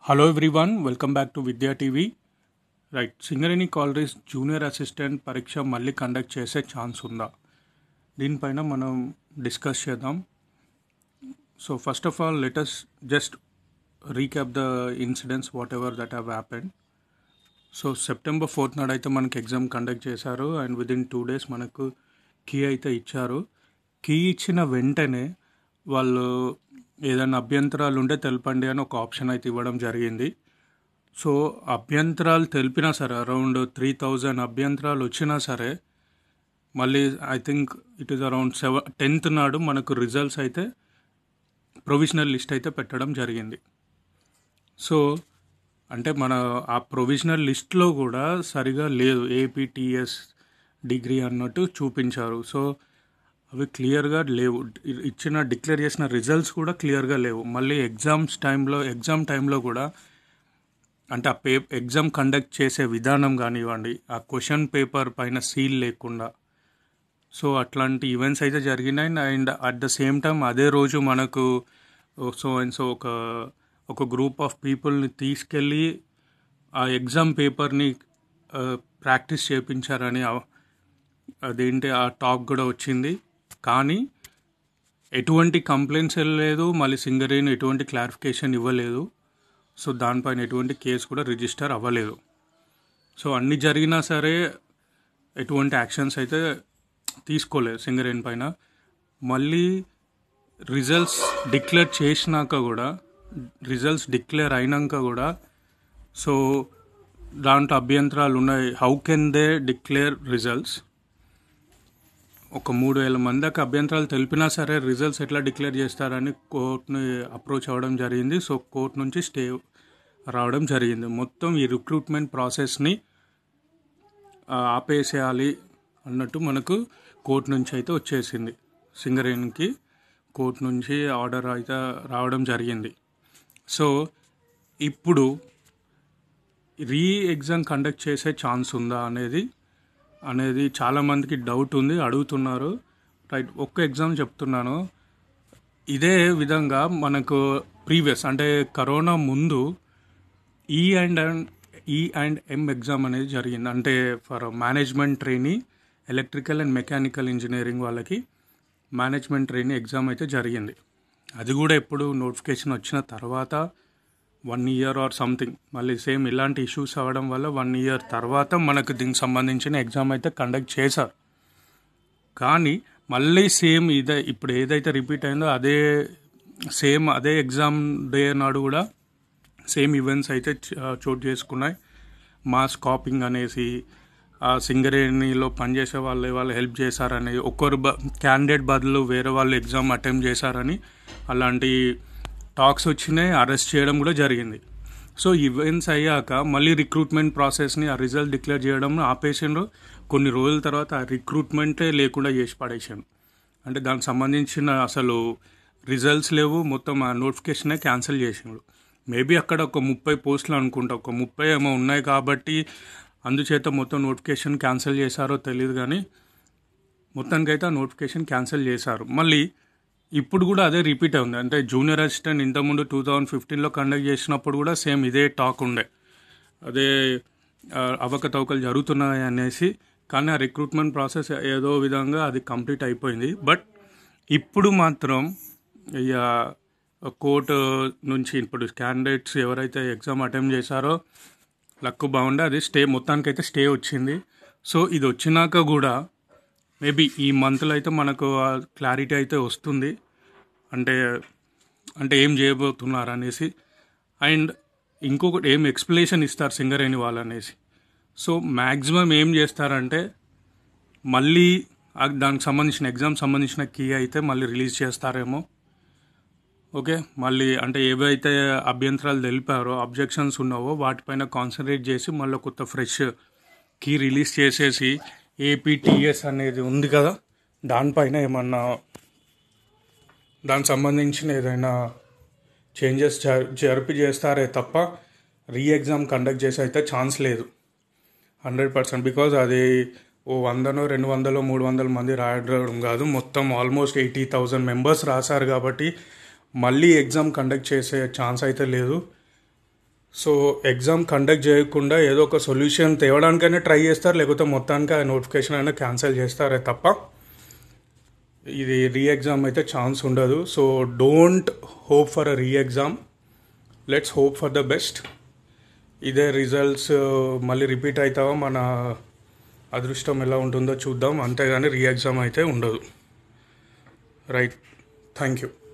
hello everyone welcome back to Vidya TV right Singareni collieries junior assistant పరీక్ష మళ్ళీ conduct చేసే chance ఉందా దీనిపైన మనం డిస్కస్ చేద్దాం so first of all let's just recap the incidents whatever that have happened so September fourth నాడు అయితే మనకి ఎగ్జామ్ కండక్ట్ చేశారు అండ్ విదిన్ టూ డేస్ మనకు కీ అయితే ఇచ్చారు కీ ఇచ్చిన వెంటనే వాళ్ళు ఏదైనా అభ్యంతరాలు ఉంటే తెలపండి అని ఒక ఆప్షన్ అయితే ఇవ్వడం జరిగింది సో అభ్యంతరాలు తెలిపినా సరే అరౌండ్ త్రీ థౌజండ్ అభ్యంతరాలు వచ్చినా సరే మళ్ళీ I think it is around seven tenth నాడు మనకు రిజల్ట్స్ అయితే ప్రొవిజనల్ లిస్ట్ అయితే పెట్టడం జరిగింది సో అంటే మన ఆ ప్రొవిజనల్ లిస్ట్లో కూడా సరిగా లేదు ఏపీటీఎస్ డిగ్రీ అన్నట్టు చూపించారు సో అవి క్లియర్గా లేవు ఇచ్చిన డిక్లేర్ చేసిన రిజల్ట్స్ కూడా క్లియర్గా లేవు మళ్ళీ ఎగ్జామ్స్ టైంలో ఎగ్జామ్ టైంలో కూడా అంటే ఆ పే ఎగ్జామ్ కండక్ట్ చేసే విధానం కానివ్వండి ఆ క్వశ్చన్ పేపర్ పైన సీల్ లేకుండా సో అట్లాంటి ఈవెంట్స్ అయితే జరిగినాయి and at the same time అదే రోజు మనకు సో అండ్ సో ఒక ఒక గ్రూప్ ఆఫ్ పీపుల్ని తీసుకెళ్ళి ఆ ఎగ్జామ్ పేపర్ని ప్రాక్టీస్ చేయించారని అదేంటి ఆ టాక్ కూడా వచ్చింది కానీ ఎటువంటి కంప్లైంట్స్ వెళ్ళలేదు మళ్ళీ సింగరేణి ఎటువంటి క్లారిఫికేషన్ ఇవ్వలేదు సో దానిపైన ఎటువంటి కేసు కూడా రిజిస్టర్ అవ్వలేదు సో అన్ని జరిగినా సరే ఎటువంటి యాక్షన్స్ అయితే తీసుకోలేదు సింగరేణి పైన మళ్ళీ రిజల్ట్స్ డిక్లేర్ చేసినాక కూడా రిజల్ట్స్ డిక్లేర్ అయినాక కూడా సో దాంట్లో అభ్యంతరాలు ఉన్నాయి how can they declare results ఒక మూడు వేల మందికి అభ్యంతరాలు తెలిపినా సరే రిజల్ట్స్ ఎట్లా డిక్లేర్ చేస్తారని కోర్టుని అప్రోచ్ అవ్వడం జరిగింది సో కోర్టు నుంచి స్టే రావడం జరిగింది మొత్తం ఈ రిక్రూట్మెంట్ ప్రాసెస్ని ఆపేసేయాలి అన్నట్టు మనకు కోర్టు నుంచి అయితే వచ్చేసింది సింగరేణికి కోర్టు నుంచి ఆర్డర్ అయితే రావడం జరిగింది సో ఇప్పుడు రీ ఎగ్జామ్ కండక్ట్ చేసే ఛాన్స్ ఉందా అనేది అనేది చాలామందికి డౌట్ ఉంది అడుగుతున్నారు రైట్ ఒక్క ఎగ్జామ్ చెప్తున్నాను ఇదే విధంగా మనకు ప్రీవియస్ అంటే కరోనా ముందు ఈ అండ్ అండ్ ఈ అండ్ ఎం ఎగ్జామ్ అనేది జరిగింది అంటే for management trainee electrical and mechanical engineering వాళ్ళకి మేనేజ్మెంట్ ట్రైనీ ఎగ్జామ్ అయితే జరిగింది అది కూడా ఎప్పుడు నోటిఫికేషన్ వచ్చిన తర్వాత వన్ ఇయర్ ఆర్ సంథింగ్ మళ్ళీ సేమ్ ఇలాంటి ఇష్యూస్ అవ్వడం వల్ల వన్ ఇయర్ తర్వాత మనకు దీనికి సంబంధించిన ఎగ్జామ్ అయితే కండక్ట్ చేశారు కానీ మళ్ళీ సేమ్ ఇదే ఇప్పుడు ఏదైతే రిపీట్ అయిందో అదే సేమ్ అదే ఎగ్జామ్ డే నాడు కూడా సేమ్ ఈవెంట్స్ అయితే చోటు చేసుకున్నాయి మాస్ కాపింగ్ అనేసి ఆ సింగరేణిలో పనిచేసే వాళ్ళు వాళ్ళు హెల్ప్ చేశారని ఒక్కరు బ క్యాండిడేట్ బదులు వేరే వాళ్ళు ఎగ్జామ్ అటెంప్ట్ చేశారని అలాంటి టాక్స్ వచ్చినాయి అరెస్ట్ చేయడం కూడా జరిగింది సో ఈవెంట్స్ అయ్యాక మళ్ళీ రిక్రూట్మెంట్ ప్రాసెస్ని ఆ రిజల్ట్ డిక్లేర్ చేయడం ఆపేసిండ్రు కొన్ని రోజుల తర్వాత ఆ రిక్రూట్మెంటే లేకుండా చేసి పడేసాను అంటే దానికి సంబంధించిన అసలు రిజల్ట్స్ లేవు మొత్తం ఆ నోటిఫికేషనే క్యాన్సిల్ చేసిండ్రు మేబీ అక్కడ ఒక ముప్పై పోస్టులు అనుకుంటా ఒక ముప్పై ఏమో ఉన్నాయి కాబట్టి అందుచేత మొత్తం నోటిఫికేషన్ క్యాన్సిల్ చేశారో తెలియదు కానీ మొత్తానికైతే ఆ నోటిఫికేషన్ క్యాన్సిల్ చేశారు మళ్ళీ ఇప్పుడు కూడా అదే రిపీట్ ఉంది అంటే జూనియర్ అసిస్టెంట్ ఇంతకుముందు టూ థౌజండ్ ఫిఫ్టీన్లో కండక్ట్ చేసినప్పుడు కూడా సేమ్ ఇదే టాక్ ఉండే అదే అవకతవకలు జరుగుతున్నాయి అనేసి కానీ ఆ రిక్రూట్మెంట్ ప్రాసెస్ ఏదో విధంగా అది కంప్లీట్ అయిపోయింది బట్ ఇప్పుడు మాత్రం ఇక కోర్టు నుంచి ఇప్పుడు క్యాండిడేట్స్ ఎవరైతే ఎగ్జామ్ అటెంప్ట్ చేశారో లక్ బాగుండే అది స్టే మొత్తానికైతే స్టే వచ్చింది సో ఇది వచ్చినాక కూడా మేబీ ఈ మంత్లో అయితే మనకు క్లారిటీ అయితే వస్తుంది అంటే అంటే ఏం చేయబోతున్నారు అనేసి అండ్ ఇంకొకటి ఏం ఎక్స్ప్లెనేషన్ ఇస్తారు సింగరేణి వాళ్ళు అనేసి సో మ్యాక్సిమం ఏం చేస్తారంటే మళ్ళీ దానికి సంబంధించిన ఎగ్జామ్ సంబంధించిన కీ అయితే మళ్ళీ రిలీజ్ చేస్తారేమో ఓకే మళ్ళీ అంటే ఏవైతే అభ్యంతరాలు తెలిపారో అబ్జెక్షన్స్ ఉన్నావో వాటిపైన కాన్సన్ట్రేట్ చేసి మళ్ళీ కొత్త ఫ్రెష్ కీ రిలీజ్ చేసేసి ఏపీటీఎస్ అనేది ఉంది కదా దానిపైన ఏమన్నా దానికి సంబంధించిన ఏదైనా చేంజెస్ జరిపి చేస్తారే తప్ప రీ ఎగ్జామ్ కండక్ట్ చేసి అయితే ఛాన్స్ లేదు హండ్రెడ్ పర్సెంట్ బికాజ్ అది ఓ వందనో రెండు వందలో మూడు వందల మంది రాయడం కాదు మొత్తం ఆల్మోస్ట్ ఎయిటీ థౌజండ్ మెంబర్స్ రాశారు కాబట్టి మళ్ళీ ఎగ్జామ్ కండక్ట్ చేసే ఛాన్స్ అయితే లేదు సో ఎగ్జామ్ కండక్ట్ చేయకుండా ఏదో ఒక సొల్యూషన్ తేవడానికైనా ట్రై చేస్తారు లేకపోతే మొత్తానికి ఆ నోటిఫికేషన్ అయినా క్యాన్సిల్ చేస్తారే తప్ప ఇది రీ ఎగ్జామ్ అయితే ఛాన్స్ ఉండదు so don't hope for a re exam let's hope for the best ఇదే రిజల్ట్స్ మళ్ళీ రిపీట్ అవుతావో మన అదృష్టం ఎలా ఉంటుందో చూద్దాం అంతేగాని రీ ఎగ్జామ్ అయితే ఉండదు రైట్ థ్యాంక్ యూ